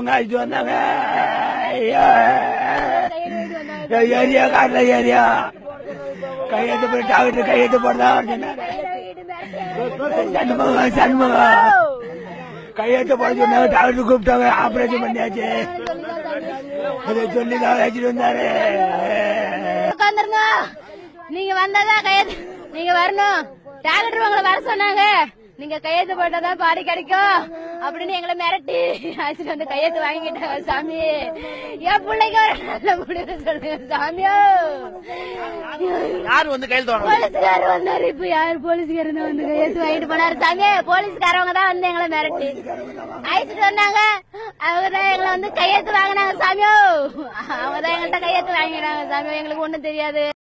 அழைச்சு வந்தாங்க ஐயோ. ஏரியா காட்டுல ஏரியா கையெழுத்து போய் டாக்டர் கையெழுத்து போடுதான் சண்முகம் சண்முகம் கையெழுத்து போட சொன்னாங்க டாக்டர் கூப்பிட்டாங்க ஆபரேஷன் பண்ணியாச்சு அதை சொல்லி தான் அழைச்சிட்டு வந்தாரு உட்காந்துருங்க நீங்க வந்தாதான் கையெழுத்து நீங்க வரணும் டாக்டர் உங்களை வர சொன்னாங்க நீங்க கையெழுத்து போட்டாதான் பாடி கிடைக்கும் அப்படின்னு எங்களை மிரட்டி அழைச்சிட்டு வந்து கையெழுத்து வாங்கிட்டாங்க சாமி என் பிள்ளைக்கு ஒரு நல்ல முடிவு சொல்லுங்க சாமியோ யார் வந்து கையெழுத்து வாங்க போலீஸ்காரர் வந்தாரு இப்ப யாரு போலீஸ்காரர் தான் வந்து கையெழுத்து வாங்கிட்டு போனாரு சாமி போலீஸ்காரவங்க தான் வந்து எங்களை மிரட்டி அழைச்சிட்டு வந்தாங்க அவங்க தான் எங்களை வந்து கையெழுத்து வாங்கினாங்க சாமியோ அவங்க தான் எங்கள்கிட்ட கையெழுத்து வாங்கினாங்க சாமியோ எங்களுக்கு ஒண்ணும் தெரியாது